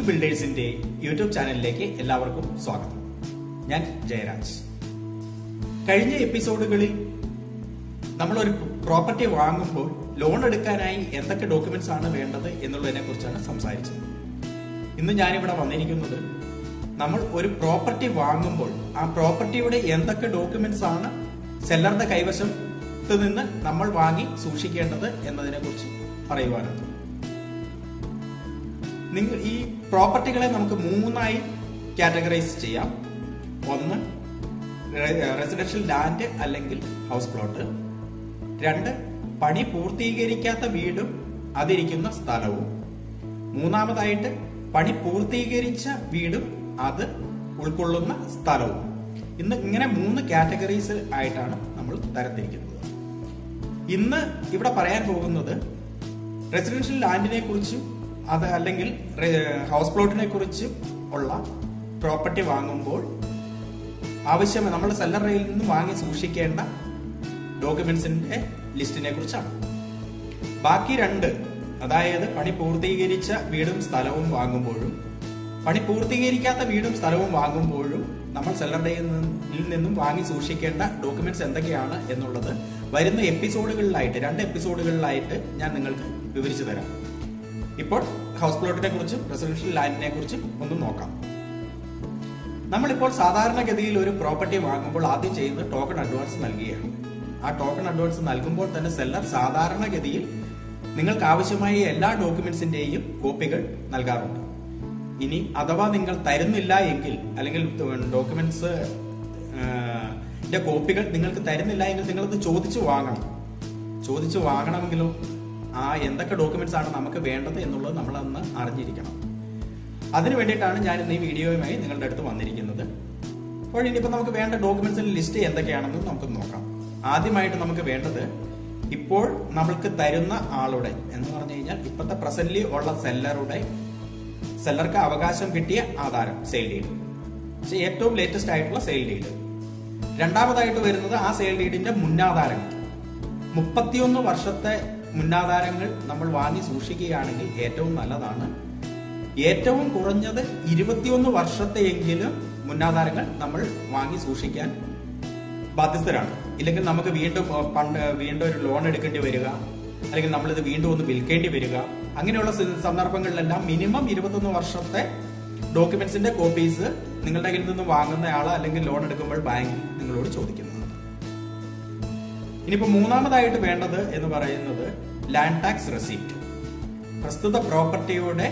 successful ബിൽഡേഴ്സിന്റെ YouTube ചാനലിലേക്ക് എല്ലാവർക്കും സ്വാഗതം ഞാൻ ജയരാജ് കഴിഞ്ഞ എപ്പിസോഡുകളിൽ നമ്മളൊരു പ്രോപ്പർട്ടി വാങ്ങുമ്പോൾ ലോൺ എടുക്കാനായി എന്തൊക്കെ ഡോക്യുമെന്റ്സ് ആണ് വേണ്ടത് എന്നുള്ളതിനെ കുറിച്ചാണ് സംസാരിച്ചത് ഇന്ന് ഞാനിവിടെ വന്നിരിക്കുന്നത് നമ്മൾ ഒരു പ്രോപ്പർട്ടി വാങ്ങുമ്പോൾ ആ പ്രോപ്പർട്ടിയുടെ എന്തൊക്കെ ഡോക്യുമെന്റ്സ് ആണ് സെല്ലറുടെ കൈവശത്ത് നിന്ന് നമ്മൾ വാങ്ങി സൂക്ഷിക്കേണ്ടത് എന്നതിനെ കുറിച്ച് പറയുവാനാണ് നിങ്ങൾ ഈ പ്രോപ്പർട്ടികളെ നമുക്ക് മൂന്നായി കാറ്റഗറൈസ് ചെയ്യാം ഒന്ന് റെസിഡൻഷ്യൽ ലാൻഡ് അല്ലെങ്കിൽ ഹൗസ് പ്ലോട്ട് രണ്ട് പണി പൂർത്തീകരിക്കാത്ത വീടും അതിരിക്കുന്ന സ്ഥലവും മൂന്നാമതായിട്ട് പണി പൂർത്തീകരിച്ച വീടും അത് ഉൾക്കൊള്ളുന്ന സ്ഥലവും ഇന്ന് ഇങ്ങനെ മൂന്ന് കാറ്റഗറീസ് ആയിട്ടാണ് നമ്മൾ തരംതിരിക്കുന്നത് ഇന്ന് ഇവിടെ പറയാൻ പോകുന്നത് റെസിഡൻഷ്യൽ ലാൻഡിനെ കുറിച്ചും അത് അല്ലെങ്കിൽ ഹൗസ് പ്ലോട്ടിനെ കുറിച്ചും ഉള്ള പ്രോപ്പർട്ടി വാങ്ങുമ്പോൾ ആവശ്യം നമ്മൾ സെല്ലറിൽ നിന്ന് വാങ്ങി സൂക്ഷിക്കേണ്ട ഡോക്യുമെന്റ്സിന്റെ ലിസ്റ്റിനെ കുറിച്ചാണ് ബാക്കി രണ്ട് അതായത് പണി പൂർത്തീകരിച്ച വീടും സ്ഥലവും വാങ്ങുമ്പോഴും പണി പൂർത്തീകരിക്കാത്ത വീടും സ്ഥലവും വാങ്ങുമ്പോഴും നമ്മൾ സെല്ലറുടെ നിന്നും വാങ്ങി സൂക്ഷിക്കേണ്ട ഡോക്യുമെന്റ്സ് എന്തൊക്കെയാണ് എന്നുള്ളത് വരുന്ന എപ്പിസോഡുകളിലായിട്ട് രണ്ട് എപ്പിസോഡുകളിലായിട്ട് ഞാൻ നിങ്ങൾക്ക് വിവരിച്ചു തരാം ഇപ്പോൾ ഹൗസ് പ്ലോട്ടിനെ കുറിച്ചും റെസിഡൻഷ്യൽ ലാൻഡിനെ കുറിച്ചും ഒന്ന് നോക്കാം നമ്മളിപ്പോൾ സാധാരണഗതിയിൽ ഒരു പ്രോപ്പർട്ടി വാങ്ങുമ്പോൾ ആദ്യം ചെയ്യുന്നത് ടോക്കൺ അഡ്വാൻസ് നൽകുകയാണ് ആ ടോക്കൺ അഡ്വാൻസ് നൽകുമ്പോൾ തന്നെ സെല്ലർ സാധാരണഗതിയിൽ നിങ്ങൾക്ക് ആവശ്യമായ എല്ലാ ഡോക്യുമെന്റ്സിന്റെയും കോപ്പികൾ നൽകാറുണ്ട് ഇനി അഥവാ നിങ്ങൾ തരുന്നില്ല എങ്കിൽ അല്ലെങ്കിൽ ഡോക്യുമെന്റ്സ് കോപ്പികൾ നിങ്ങൾക്ക് തരുന്നില്ല എങ്കിൽ നിങ്ങളത് ചോദിച്ചു വാങ്ങണം ചോദിച്ചു വാങ്ങണമെങ്കിലോ ആ എന്തൊക്കെ ഡോക്യുമെന്റ്സ് ആണ് നമുക്ക് വേണ്ടത് എന്നുള്ളത് നമ്മളന്ന് അറിഞ്ഞിരിക്കണം അതിനു വേണ്ടിയിട്ടാണ് ഞാൻ ഇന്ന് ഈ വീഡിയോയുമായി നിങ്ങളുടെ അടുത്ത് വന്നിരിക്കുന്നത് അപ്പോൾ ഇനിയിപ്പോൾ നമുക്ക് വേണ്ട ഡോക്യുമെന്റ്സിന്റെ ലിസ്റ്റ് എന്തൊക്കെയാണെന്ന് നമുക്ക് നോക്കാം ആദ്യമായിട്ട് നമുക്ക് വേണ്ടത് ഇപ്പോൾ നമ്മൾക്ക് തരുന്ന ആളുടെ എന്ന് പറഞ്ഞു കഴിഞ്ഞാൽ ഇപ്പോഴത്തെ പ്രസന്റ്ലി ഉള്ള സെല്ലറുടെ സെല്ലർക്ക് അവകാശം കിട്ടിയ ആധാരം സെയിൽ ഡീഡ് പക്ഷെ ഏറ്റവും ലേറ്റസ്റ്റ് ആയിട്ടുള്ള സെയിൽ ഡീഡ് രണ്ടാമതായിട്ട് വരുന്നത് ആ സെയിൽ ഡീഡിന്റെ മുന്നാധാരങ്ങൾ മുപ്പത്തിയൊന്ന് വർഷത്തെ മുന്നാധാരങ്ങൾ നമ്മൾ വാങ്ങി സൂക്ഷിക്കുകയാണെങ്കിൽ ഏറ്റവും നല്ലതാണ് ഏറ്റവും കുറഞ്ഞത് ഇരുപത്തിയൊന്ന് വർഷത്തെയെങ്കിലും മുന്നാധാരങ്ങൾ നമ്മൾ വാങ്ങി സൂക്ഷിക്കാൻ ബാധ്യസ്ഥരാണ് ഇല്ലെങ്കിൽ നമുക്ക് വീണ്ടും പണ്ട് വീണ്ടും ഒരു ലോൺ എടുക്കേണ്ടി വരിക അല്ലെങ്കിൽ നമ്മളിത് വീണ്ടും ഒന്ന് വിൽക്കേണ്ടി വരിക അങ്ങനെയുള്ള സന്ദർഭങ്ങളിലെല്ലാം മിനിമം ഇരുപത്തൊന്ന് വർഷത്തെ ഡോക്യുമെന്റ്സിന്റെ കോപ്പീസ് നിങ്ങളുടെ കയ്യിൽ നിന്ന് വാങ്ങുന്ന ആള് അല്ലെങ്കിൽ ലോൺ എടുക്കുമ്പോൾ ബാങ്ക് നിങ്ങളോട് ചോദിക്കുന്നതാണ് ഇനിയിപ്പോ മൂന്നാമതായിട്ട് വേണ്ടത് എന്ന് പറയുന്നത് ലാൻഡ് ടാക്സ് റെസീപ്റ്റ് പ്രസ്തുത പ്രോപ്പർട്ടിയുടെ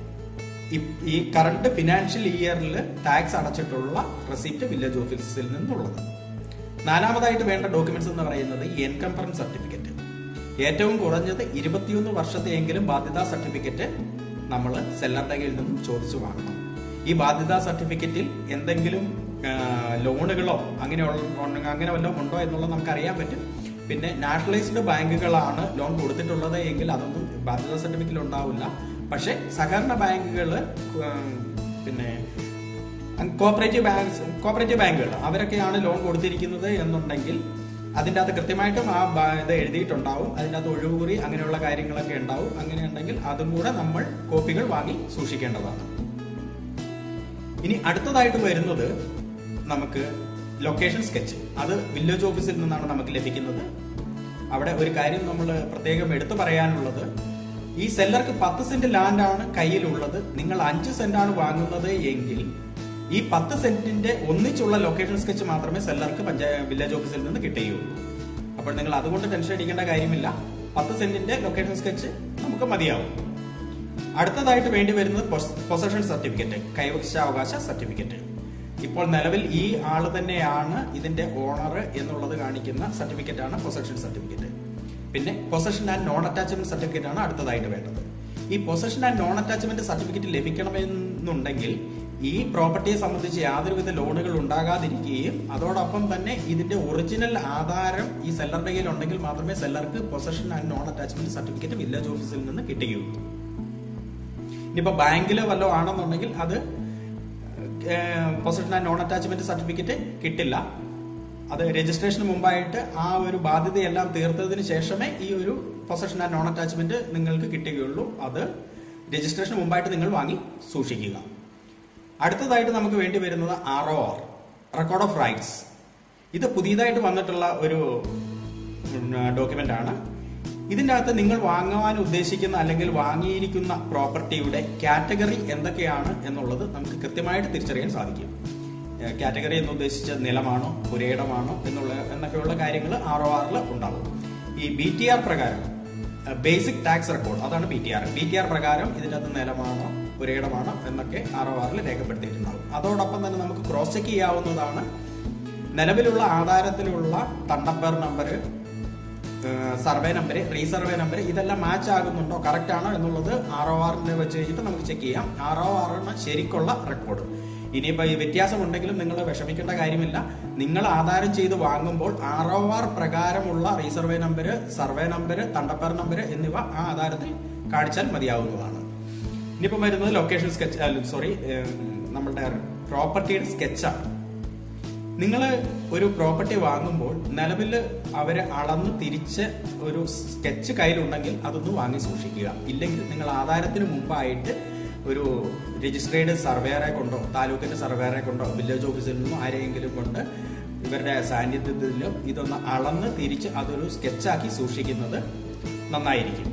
ഈ കറണ്ട് ഫിനാൻഷ്യൽ ഇയറിൽ ടാക്സ് അടച്ചിട്ടുള്ള റെസിപ്റ്റ് വില്ലേജ് ഓഫീസിൽ നിന്നുള്ളത് നാലാമതായിട്ട് വേണ്ട ഡോക്യുമെന്റ്സ് എന്ന് പറയുന്നത് എൻകംഫറൻ സർട്ടിഫിക്കറ്റ് ഏറ്റവും കുറഞ്ഞത് ഇരുപത്തിയൊന്ന് വർഷത്തെയെങ്കിലും ബാധ്യതാ സർട്ടിഫിക്കറ്റ് നമ്മൾ സെല്ലറുടെ കയ്യിൽ നിന്നും ചോദിച്ചു വാങ്ങണം ഈ ബാധ്യതാ സർട്ടിഫിക്കറ്റിൽ എന്തെങ്കിലും ലോണുകളോ അങ്ങനെയുള്ള അങ്ങനെ വല്ലതും ഉണ്ടോ എന്നുള്ളത് നമുക്ക് അറിയാൻ പറ്റും പിന്നെ നാഷണലൈസ്ഡ് ബാങ്കുകളാണ് ലോൺ കൊടുത്തിട്ടുള്ളത് എങ്കിൽ അതൊന്നും ബാധ്യതാ സർട്ടിഫിക്കറ്റ് ഉണ്ടാവില്ല പക്ഷെ സഹകരണ ബാങ്കുകൾ പിന്നെ കോപ്പറേറ്റീവ് ബാങ്ക്സ് കോപ്പറേറ്റീവ് ബാങ്കുകൾ അവരൊക്കെയാണ് ലോൺ കൊടുത്തിരിക്കുന്നത് എന്നുണ്ടെങ്കിൽ അതിൻ്റെ അകത്ത് കൃത്യമായിട്ടും ആ ഇത് എഴുതിയിട്ടുണ്ടാവും അതിൻ്റെ അകത്ത് ഒഴിവുകുറി അങ്ങനെയുള്ള കാര്യങ്ങളൊക്കെ ഉണ്ടാവും അങ്ങനെ ഉണ്ടെങ്കിൽ അതും കൂടെ നമ്മൾ കോപ്പികൾ വാങ്ങി സൂക്ഷിക്കേണ്ടതാണ് ഇനി അടുത്തതായിട്ട് വരുന്നത് നമുക്ക് ലൊക്കേഷൻ സ്കെച്ച് അത് വില്ലേജ് ഓഫീസിൽ നിന്നാണ് നമുക്ക് ലഭിക്കുന്നത് അവിടെ ഒരു കാര്യം നമ്മൾ പ്രത്യേകം എടുത്തു പറയാനുള്ളത് ഈ സെല്ലർക്ക് പത്ത് സെന്റ് ലാൻഡ് ആണ് കയ്യിലുള്ളത് നിങ്ങൾ അഞ്ച് സെന്റ് ആണ് വാങ്ങുന്നത് എങ്കിൽ ഈ പത്ത് സെന്റിന്റെ ഒന്നിച്ചുള്ള ലൊക്കേഷൻ സ്കെച്ച് മാത്രമേ സെല്ലർക്ക് പഞ്ചായത്ത് വില്ലേജ് ഓഫീസിൽ നിന്ന് കിട്ടുകയുള്ളൂ അപ്പോൾ നിങ്ങൾ അതുകൊണ്ട് ടെൻഷൻ അടിക്കേണ്ട കാര്യമില്ല പത്ത് സെന്റിന്റെ ലൊക്കേഷൻ സ്കെച്ച് നമുക്ക് മതിയാവും അടുത്തതായിട്ട് വേണ്ടി വരുന്നത് പൊസഷൻ സർട്ടിഫിക്കറ്റ് കൈവശാവകാശ സർട്ടിഫിക്കറ്റ് ഇപ്പോൾ നിലവിൽ ഈ ആള് തന്നെയാണ് ഇതിന്റെ ഓണർ എന്നുള്ളത് കാണിക്കുന്ന സർട്ടിഫിക്കറ്റ് ആണ് പൊസഷൻ സർട്ടിഫിക്കറ്റ് പിന്നെ possession and non attachment certificate ആണ് അടുത്തതായിട്ട് വേണ്ടത് ഈ possession and non attachment certificate ലഭിക്കണമെന്നുണ്ടെങ്കിൽ ഈ പ്രോപ്പർട്ടിയെ സംബന്ധിച്ച് യാതൊരുവിധ ലോണുകൾ ഉണ്ടാകാതിരിക്കുകയും അതോടൊപ്പം തന്നെ ഇതിന്റെ ഒറിജിനൽ ആധാരം ഈ സെല്ലറുടെ കയ്യിൽ ഉണ്ടെങ്കിൽ മാത്രമേ സെല്ലർക്ക് possession and non attachment certificate village ഓഫീസിൽ നിന്ന് കിട്ടുകയുള്ളൂ ഇനിയിപ്പോ ബാങ്കിലോ വല്ലോ ആണെന്നുണ്ടെങ്കിൽ അത് possession and non attachment certificate കിട്ടില്ല അത് രജിസ്ട്രേഷന് മുമ്പായിട്ട് ആ ഒരു ബാധ്യതയെല്ലാം തീർത്തതിന് ശേഷമേ ഈ ഒരു പൊസഷൻ ആൻഡ് നോൺ അറ്റാച്ച്മെന്റ് നിങ്ങൾക്ക് കിട്ടുകയുള്ളൂ അത് രജിസ്ട്രേഷന് മുമ്പായിട്ട് നിങ്ങൾ വാങ്ങി സൂക്ഷിക്കുക അടുത്തതായിട്ട് നമുക്ക് വേണ്ടി വരുന്നത് R O R record of rights ഇത് പുതിയതായിട്ട് വന്നിട്ടുള്ള ഒരു ഡോക്യുമെന്റ് ആണ് ഇതിൻ്റെ അകത്ത് നിങ്ങൾ വാങ്ങുവാൻ ഉദ്ദേശിക്കുന്ന അല്ലെങ്കിൽ വാങ്ങിയിരിക്കുന്ന പ്രോപ്പർട്ടിയുടെ കാറ്റഗറി എന്തൊക്കെയാണ് എന്നുള്ളത് നമുക്ക് കൃത്യമായിട്ട് തിരിച്ചറിയാൻ സാധിക്കും കാറ്റഗറി എന്ന് ഉദ്ദേശിച്ച നിലമാണോ പുരയിടമാണോ എന്നുള്ള എന്നൊക്കെയുള്ള കാര്യങ്ങൾ ആർ ഒ ആറിൽ ഉണ്ടാവും ഈ ബി ടി ആർ പ്രകാരം ബേസിക് ടാക്സ് റെക്കോർഡ് അതാണ് B T R B T R പ്രകാരം ഇതിൻ്റെ അകത്ത് നിലമാണോ പുരയിടമാണോ എന്നൊക്കെ ആർ ഒ ആറിൽ രേഖപ്പെടുത്തിയിട്ടുണ്ടാവും അതോടൊപ്പം തന്നെ നമുക്ക് ക്രോസ് ചെക്ക് ചെയ്യാവുന്നതാണ് നിലവിലുള്ള ആധാരത്തിലുള്ള തണ്ടപ്പേർ number survey number resurvey number ഇതെല്ലാം മാച്ച് ആകുന്നുണ്ടോ കറക്റ്റ് ആണോ എന്നുള്ളത് ആർ ഒ ആറിനെ വെച്ച് കഴിഞ്ഞിട്ട് നമുക്ക് ചെക്ക് ചെയ്യാം ആർ ഒ ആറാണ് ശരിക്കുള്ള റെക്കോർഡ് ഇനിയിപ്പോൾ ഈ വ്യത്യാസം ഉണ്ടെങ്കിലും നിങ്ങൾ വിഷമിക്കേണ്ട കാര്യമില്ല നിങ്ങൾ ആധാരം ചെയ്ത് വാങ്ങുമ്പോൾ ആർ ഒ ആർ പ്രകാരമുള്ള റീസർവേ നമ്പർ സർവേ നമ്പർ തണ്ടപ്പേർ നമ്പർ എന്നിവ ആ ആധാരത്തിൽ കാണിച്ചാൽ മതിയാവുന്നതാണ് ഇനിയിപ്പം വരുന്നത് ലൊക്കേഷൻ സ്കെച്ച് സോറി നമ്മളുടെ പ്രോപ്പർട്ടിയുടെ സ്കെച്ചാണ് നിങ്ങൾ ഒരു പ്രോപ്പർട്ടി വാങ്ങുമ്പോൾ നിലവിൽ അവരെ അളന്ന് തിരിച്ച് ഒരു സ്കെച്ച് കയ്യിലുണ്ടെങ്കിൽ അതൊന്ന് വാങ്ങി സൂക്ഷിക്കുക ഇല്ലെങ്കിൽ നിങ്ങൾ ആധാരത്തിന് മുമ്പായിട്ട് ഒരു രജിസ്ട്രേഡ് സർവേയറെ കൊണ്ടോ താലൂക്കിന്റെ സർവേയറെ കൊണ്ടോ വില്ലേജ് ഓഫീസിൽ നിന്നോ ആരെയെങ്കിലും കൊണ്ട് ഇവരുടെ സാന്നിധ്യത്തിലും ഇതൊന്ന് അളന്ന് തിരിച്ച് അതൊരു സ്കെച്ചാക്കി സൂക്ഷിക്കുന്നത് നന്നായിരിക്കും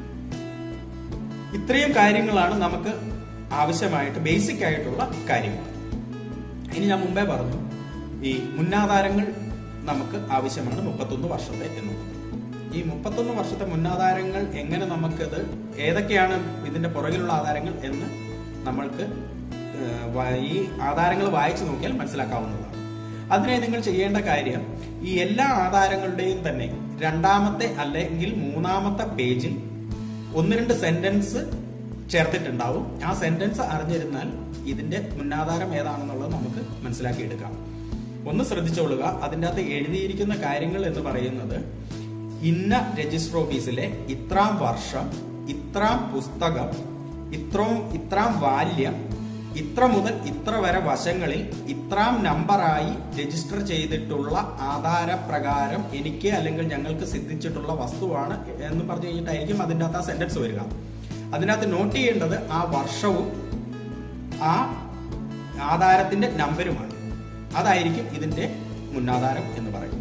ഇത്രയും കാര്യങ്ങളാണ് നമുക്ക് ആവശ്യമായിട്ട് ബേസിക് ആയിട്ടുള്ള കാര്യങ്ങൾ ഇനി ഞാൻ മുമ്പേ പറഞ്ഞു ഈ മുന്നാധാരങ്ങൾ നമുക്ക് ആവശ്യമാണ് മുപ്പത്തൊന്ന് വർഷത്തെ എന്നുള്ളത് ഈ മുപ്പത്തൊന്ന് വർഷത്തെ മുന്നാധാരങ്ങൾ എങ്ങനെ നമുക്കത് ഏതൊക്കെയാണ് ഇതിന്റെ പുറകിലുള്ള ആധാരങ്ങൾ എന്ന് നമ്മൾക്ക് ഏഹ്, വ- ഈ ആധാരങ്ങൾ വായിച്ചു നോക്കിയാൽ മനസ്സിലാക്കാവുന്നതാണ് അതിനായി നിങ്ങൾ ചെയ്യേണ്ട കാര്യം ഈ എല്ലാ ആധാരങ്ങളുടെയും തന്നെ രണ്ടാമത്തെ അല്ലെങ്കിൽ മൂന്നാമത്തെ പേജിൽ ഒന്ന് രണ്ട് സെന്റൻസ് ചേർത്തിട്ടുണ്ടാവും ആ സെന്റൻസ് അറിഞ്ഞിരുന്നാൽ ഇതിന്റെ മുന്നാധാരം ഏതാണെന്നുള്ളത് നമുക്ക് മനസ്സിലാക്കിയെടുക്കാം ഒന്ന് ശ്രദ്ധിച്ചോളുക അതിൻ്റെ അകത്ത് എഴുതിയിരിക്കുന്ന കാര്യങ്ങൾ എന്ന് പറയുന്നത് ഇന്ന രജിസ്റ്റർ ഓഫീസിലെ ഇത്രാം വർഷം ഇത്രാം പുസ്തകം ഇത്രയും ഇത്രാം വാല്യം ഇത്ര മുതൽ ഇത്ര വരെ വശങ്ങളിൽ ഇത്രാം നമ്പറായി രജിസ്റ്റർ ചെയ്തിട്ടുള്ള ആധാരപ്രകാരം എനിക്ക് അല്ലെങ്കിൽ ഞങ്ങൾക്ക് സിദ്ധിച്ചിട്ടുള്ള വസ്തുവാണ് എന്ന് പറഞ്ഞു കഴിഞ്ഞിട്ടായിരിക്കും അതിൻ്റെ അകത്ത് ആ സെന്റൻസ് വരിക അതിനകത്ത് നോട്ട് ചെയ്യേണ്ടത് ആ വർഷവും ആ ആധാരത്തിന്റെ നമ്പരുമാണ് അതായിരിക്കും ഇതിന്റെ മുന്നാധാരം എന്ന് പറയുന്നത്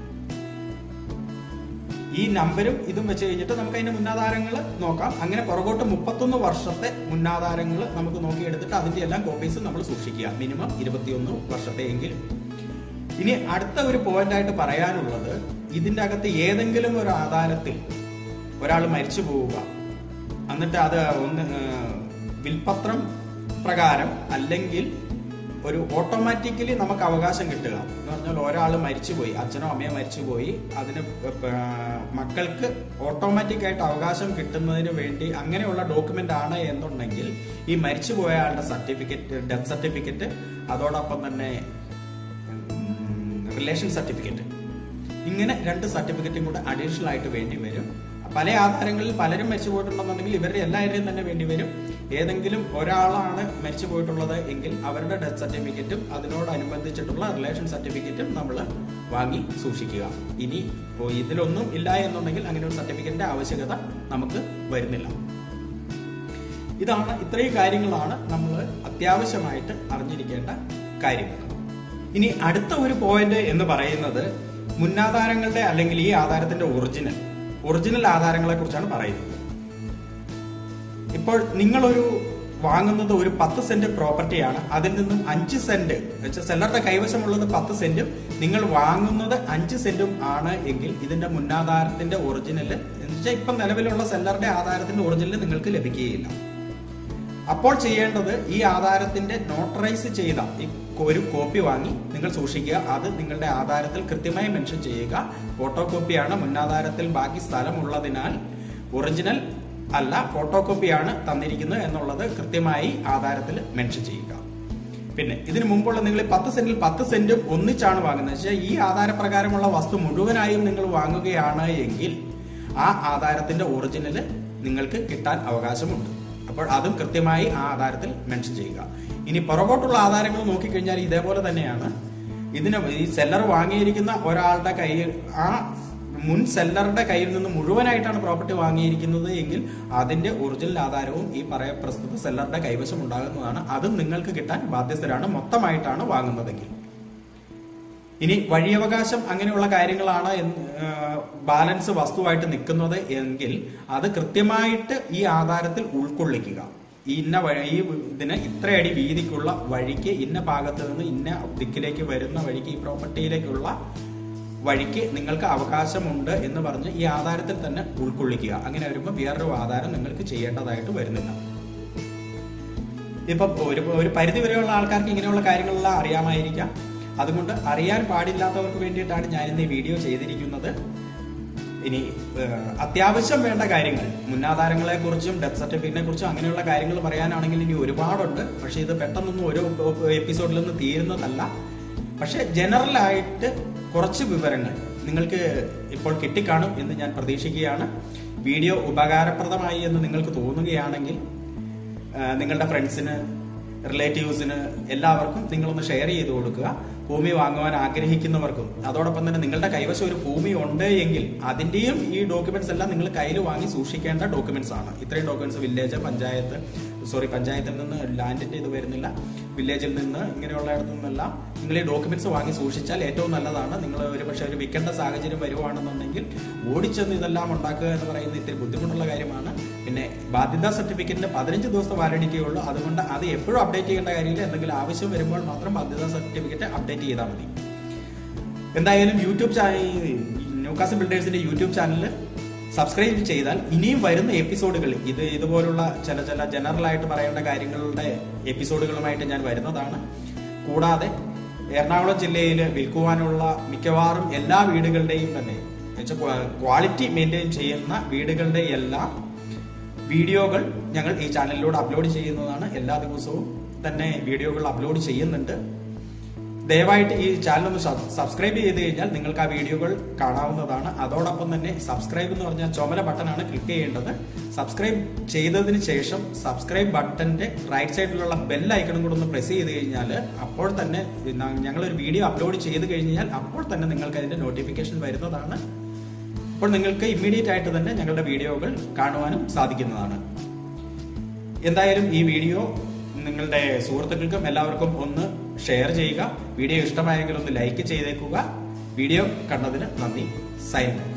ഈ നമ്പരും ഇതും വെച്ച് കഴിഞ്ഞിട്ട് നമുക്ക് അതിന്റെ മുന്നാധാരങ്ങൾ നോക്കാം അങ്ങനെ പുറകോട്ട് മുപ്പത്തൊന്ന് വർഷത്തെ മുന്നാധാരങ്ങൾ നമുക്ക് നോക്കിയെടുത്തിട്ട് അതിന്റെ എല്ലാം കോപ്പീസ് നമ്മൾ സൂക്ഷിക്കുക മിനിമം ഇരുപത്തിയൊന്ന് വർഷത്തെയെങ്കിലും ഇനി അടുത്ത ഒരു പോയിന്റ് ആയിട്ട് പറയാനുള്ളത് ഇതിന്റെ അകത്ത് ഏതെങ്കിലും ഒരു ആധാരത്തിൽ ഒരാൾ മരിച്ചു പോവുക എന്നിട്ട് അത് ഒന്ന് ഏഹ്, വിൽപത്രം പ്രകാരം അല്ലെങ്കിൽ ഒരു ഓട്ടോമാറ്റിക്കലി നമുക്ക് അവകാശം കിട്ടുക എന്ന് പറഞ്ഞാൽ ഒരാൾ മരിച്ചുപോയി അച്ഛനോ അമ്മയോ മരിച്ചുപോയി അതിന് പ- മക്കൾക്ക് ഓട്ടോമാറ്റിക് ആയിട്ട് അവകാശം കിട്ടുന്നതിന് വേണ്ടി അങ്ങനെയുള്ള ഡോക്യുമെന്റ് ആണ് എന്നുണ്ടെങ്കിൽ ഈ മരിച്ചുപോയ ആളുടെ സർട്ടിഫിക്കറ്റ് ഡെത്ത് സർട്ടിഫിക്കറ്റ് അതോടൊപ്പം തന്നെ റിലേഷൻ സർട്ടിഫിക്കറ്റ് ഇങ്ങനെ രണ്ട് സർട്ടിഫിക്കറ്റും കൂടെ അഡീഷണൽ ആയിട്ട് വേണ്ടി വരും പല ആധാരങ്ങളിൽ പലരും മരിച്ചു പോയിട്ടുണ്ടെന്നുണ്ടെങ്കിൽ ഇവരുടെ എല്ലാവരുടെയും തന്നെ വേണ്ടി വരും ഏതെങ്കിലും ഒരാളാണ് മരിച്ചു പോയിട്ടുള്ളത് എങ്കിൽ അവരുടെ ഡെത്ത് സർട്ടിഫിക്കറ്റും അതിനോടനുബന്ധിച്ചിട്ടുള്ള റിലേഷൻ സർട്ടിഫിക്കറ്റും നമ്മൾ വാങ്ങി സൂക്ഷിക്കുക ഇനി ഓ, ഇതിലൊന്നും ഇല്ല എന്നുണ്ടെങ്കിൽ അങ്ങനെ ഒരു സർട്ടിഫിക്കറ്റിന്റെ ആവശ്യകത നമുക്ക് വരുന്നില്ല ഇതാണ് ഇത്രയും കാര്യങ്ങളാണ് നമ്മൾ അത്യാവശ്യമായിട്ട് അറിഞ്ഞിരിക്കേണ്ട കാര്യങ്ങൾ ഇനി അടുത്ത ഒരു പോയിന്റ് എന്ന് പറയുന്നത് മുന്നാധാരങ്ങളുടെ അല്ലെങ്കിൽ ഈ ആധാരത്തിന്റെ ഒറിജിനൽ ഒറിജിനൽ ആധാരങ്ങളെ കുറിച്ചാണ് പറയുന്നത് ഇപ്പോൾ നിങ്ങളൊരു വാങ്ങുന്നത് ഒരു പത്ത് സെന്റ് പ്രോപ്പർട്ടിയാണ് അതിൽ നിന്നും അഞ്ച് സെന്റ് വെച്ചാൽ സെല്ലറുടെ കൈവശമുള്ളത് പത്ത് സെന്റും നിങ്ങൾ വാങ്ങുന്നത് അഞ്ച് സെന്റും ആണ് എങ്കിൽ ഇതിന്റെ മുന്നാധാരത്തിന്റെ ഒറിജിനൽ എന്നുവെച്ചാൽ ഇപ്പം നിലവിലുള്ള സെല്ലറുടെ ആധാരത്തിന്റെ ഒറിജിനൽ നിങ്ങൾക്ക് ലഭിക്കുകയില്ല അപ്പോൾ ചെയ്യേണ്ടത് ഈ ആധാരത്തിന്റെ നോട്ടറൈസ് ചെയ്ത ഈ ഒരു കോപ്പി വാങ്ങി നിങ്ങൾ സൂക്ഷിക്കുക അത് നിങ്ങളുടെ ആധാരത്തിൽ കൃത്യമായി മെൻഷൻ ചെയ്യുക ഫോട്ടോ കോപ്പിയാണ് മുന്നാധാരത്തിൽ ബാക്കി സ്ഥലം ഉള്ളതിനാൽ ഒറിജിനൽ അല്ല ഫോട്ടോ കോപ്പിയാണ് തന്നിരിക്കുന്നത് എന്നുള്ളത് കൃത്യമായി ആധാരത്തിൽ മെൻഷൻ ചെയ്യുക പിന്നെ ഇതിനു മുമ്പുള്ള നിങ്ങൾ ഈ പത്ത് സെന്റിൽ പത്ത് സെന്റും ഒന്നിച്ചാണ് വാങ്ങുന്നത് വെച്ചാൽ ഈ ആധാരപ്രകാരമുള്ള വസ്തു മുഴുവനായും നിങ്ങൾ വാങ്ങുകയാണ് എങ്കിൽ ആ ആധാരത്തിന്റെ ഒറിജിനൽ നിങ്ങൾക്ക് കിട്ടാൻ അവകാശമുണ്ട് അപ്പോൾ അതും കൃത്യമായി ആ ആധാരത്തിൽ മെൻഷൻ ചെയ്യുക ഇനി പുറകോട്ടുള്ള ആധാരങ്ങൾ നോക്കിക്കഴിഞ്ഞാൽ ഇതേപോലെ തന്നെയാണ് ഇതിന് ഈ സെല്ലർ വാങ്ങിയിരിക്കുന്ന ഒരാളുടെ കയ്യിൽ ആ മുൻ സെല്ലറുടെ കയ്യിൽ നിന്ന് മുഴുവനായിട്ടാണ് പ്രോപ്പർട്ടി വാങ്ങിയിരിക്കുന്നത് എങ്കിൽ അതിന്റെ ഒറിജിനൽ ആധാരവും ഈ പറയ പ്രസ്തുത സെല്ലറുടെ കൈവശം ഉണ്ടാകുന്നതാണ് അതും നിങ്ങൾക്ക് കിട്ടാൻ ബാധ്യസ്ഥരാണ് മൊത്തമായിട്ടാണ് വാങ്ങുന്നതെങ്കിൽ ഇനി വഴിയവകാശം അങ്ങനെയുള്ള കാര്യങ്ങളാണ് എന്ന്, ആ, ബാലൻസ് വസ്തുവായിട്ട് നിൽക്കുന്നത് എങ്കിൽ അത് കൃത്യമായിട്ട് ഈ ആധാരത്തിൽ ഉൾക്കൊള്ളിക്കുക ഈ ഇന്ന വഴി ഈ ഇതിന് ഇത്രയടി വീതിക്കുള്ള വഴിക്ക് ഇന്ന ഭാഗത്ത് നിന്ന് ഇന്ന ദിക്കിലേക്ക് വരുന്ന വഴിക്ക് ഈ പ്രോപ്പർട്ടിയിലേക്കുള്ള വഴിക്ക് നിങ്ങൾക്ക് അവകാശമുണ്ട് എന്ന് പറഞ്ഞ് ഈ ആധാരത്തിൽ തന്നെ ഉൾക്കൊള്ളിക്കുക അങ്ങനെ വരുമ്പോൾ വേറൊരു ആധാരം നിങ്ങൾക്ക് ചെയ്യേണ്ടതായിട്ട് വരുന്നില്ല ഇപ്പം ഒരു ഒരു പരിധി വരെയുള്ള ആൾക്കാർക്ക് ഇങ്ങനെയുള്ള കാര്യങ്ങളെല്ലാം അറിയാമായിരിക്കാം അതുകൊണ്ട് അറിയാൻ പാടില്ലാത്തവർക്ക് വേണ്ടിയിട്ടാണ് ഞാൻ ഇന്ന് ഈ വീഡിയോ ചെയ്തിരിക്കുന്നത് ഇനി ഏഹ്, അത്യാവശ്യം വേണ്ട കാര്യങ്ങൾ മുന്നാധാരങ്ങളെ കുറിച്ചും ഡെത്ത് സർട്ടിഫിക്കറ്റിനെ കുറിച്ചും അങ്ങനെയുള്ള കാര്യങ്ങൾ പറയാനാണെങ്കിൽ ഇനി ഒരുപാടുണ്ട് പക്ഷെ ഇത് പെട്ടെന്നൊന്നും ഒരു എപ്പിസോഡിലൊന്നും തീരുന്നതല്ല പക്ഷെ ജനറൽ ആയിട്ട് കുറച്ച് വിവരങ്ങൾ നിങ്ങൾക്ക് ഇപ്പോൾ കിട്ടിക്കാണും എന്ന് ഞാൻ പ്രതീക്ഷിക്കുകയാണ് വീഡിയോ ഉപകാരപ്രദമായി എന്ന് നിങ്ങൾക്ക് തോന്നുകയാണെങ്കിൽ ആ, നിങ്ങളുടെ ഫ്രണ്ട്സിന് റിലേറ്റീവ്സിന് എല്ലാവർക്കും നിങ്ങളൊന്ന് ഷെയർ ചെയ്ത് കൊടുക്കുക ഭൂമി വാങ്ങുവാൻ ആഗ്രഹിക്കുന്നവർക്കും അതോടൊപ്പം തന്നെ നിങ്ങളുടെ കൈവശം ഒരു ഭൂമി ഉണ്ട് എങ്കിൽ അതിന്റെയും ഈ ഡോക്യുമെന്റ്സ് എല്ലാം നിങ്ങൾ കയ്യിൽ വാങ്ങി സൂക്ഷിക്കേണ്ട ഡോക്യുമെന്റ്സ് ആണ് ഇത്രയും ഡോക്യുമെന്റ്സ് വില്ലേജ് പഞ്ചായത്ത് സോറി പഞ്ചായത്തിൽ നിന്ന് ലാൻഡിന്റെ ഇത് വരുന്നില്ല വില്ലേജിൽ നിന്ന് ഇങ്ങനെയുള്ള ഇടത്തു നിന്നെല്ലാം നിങ്ങൾ ഈ ഡോക്യുമെന്റ്സ് വാങ്ങി സൂക്ഷിച്ചാൽ ഏറ്റവും നല്ലതാണ് നിങ്ങൾ ഒരു പക്ഷേ ഒരു വിൽക്കേണ്ട സാഹചര്യം വരുവാണെന്നുണ്ടെങ്കിൽ ഓടിച്ചെന്ന് ഇതെല്ലാം ഉണ്ടാക്കുക എന്ന് പറയുന്നത് ഇത്തിരി ബുദ്ധിമുട്ടുള്ള കാര്യമാണ് പിന്നെ ബാധ്യതാ സർട്ടിഫിക്കറ്റിന് പതിനഞ്ച് ദിവസത്തെ വാലിഡിറ്റി ഉള്ളൂ അതുകൊണ്ട് അത് എപ്പോഴും അപ്ഡേറ്റ് ചെയ്യേണ്ട കാര്യമില്ല എന്തെങ്കിലും ആവശ്യം വരുമ്പോൾ മാത്രം ബാധ്യതാ സർട്ടിഫിക്കറ്റ് അപ്ഡേറ്റ് ചെയ്താൽ മതി എന്തായാലും യൂട്യൂബ് ചാനൽ ന്യൂക്കാസ് ബിൽഡേഴ്സിന്റെ യൂട്യൂബ് ചാനൽ സബ്സ്ക്രൈബ് ചെയ്താൽ ഇനിയും വരുന്ന എപ്പിസോഡുകൾ ഇത് ഇതുപോലുള്ള ചില ചില ജനറൽ ആയിട്ട് പറയേണ്ട കാര്യങ്ങളുടെ എപ്പിസോഡുകളുമായിട്ട് ഞാൻ വരുന്നതാണ് കൂടാതെ എറണാകുളം ജില്ലയിൽ വിൽക്കുവാനുള്ള മിക്കവാറും എല്ലാ വീടുകളുടെയും തന്നെ ക്വാളിറ്റി മെയിൻറ്റെയിൻ ചെയ്യുന്ന വീടുകളുടെ എല്ലാം വീഡിയോകൾ ഞങ്ങൾ ഈ ചാനലിലൂടെ അപ്ലോഡ് ചെയ്യുന്നതാണ് എല്ലാ ദിവസവും തന്നെ വീഡിയോകൾ അപ്ലോഡ് ചെയ്യുന്നുണ്ട് ദയവായിട്ട് ഈ ചാനൽ ഒന്ന് സബ്സ്ക്രൈബ് ചെയ്ത് കഴിഞ്ഞാൽ നിങ്ങൾക്ക് ആ വീഡിയോകൾ കാണാവുന്നതാണ് അതോടൊപ്പം തന്നെ സബ്സ്ക്രൈബ് എന്ന് പറഞ്ഞാൽ ചുമല ബട്ടണാണ് ക്ലിക്ക് ചെയ്യേണ്ടത് സബ്സ്ക്രൈബ് ചെയ്തതിന് ശേഷം സബ്സ്ക്രൈബ് ബട്ടന്റെ റൈറ്റ് സൈഡിലുള്ള ബെൽ ഐക്കണും കൂടെ ഒന്ന് പ്രസ് ചെയ്ത് കഴിഞ്ഞാൽ അപ്പോൾ തന്നെ ഞങ്ങളൊരു വീഡിയോ അപ്ലോഡ് ചെയ്ത് കഴിഞ്ഞാൽ അപ്പോൾ തന്നെ നിങ്ങൾക്ക് അതിന്റെ നോട്ടിഫിക്കേഷൻ വരുന്നതാണ് അപ്പോൾ നിങ്ങൾക്ക് ഇമ്മീഡിയറ്റ് ആയിട്ട് തന്നെ ഞങ്ങളുടെ വീഡിയോകൾ കാണുവാനും സാധിക്കുന്നതാണ് എന്തായാലും ഈ വീഡിയോ നിങ്ങളുടെ സുഹൃത്തുക്കൾക്കും എല്ലാവർക്കും ഒന്ന് ഷെയർ ചെയ്യുക വീഡിയോ ഇഷ്ടമായെങ്കിൽ ഒന്ന് ലൈക്ക് ചെയ്തേക്കുക വീഡിയോ കണ്ടതിന് നന്ദി സൈൻ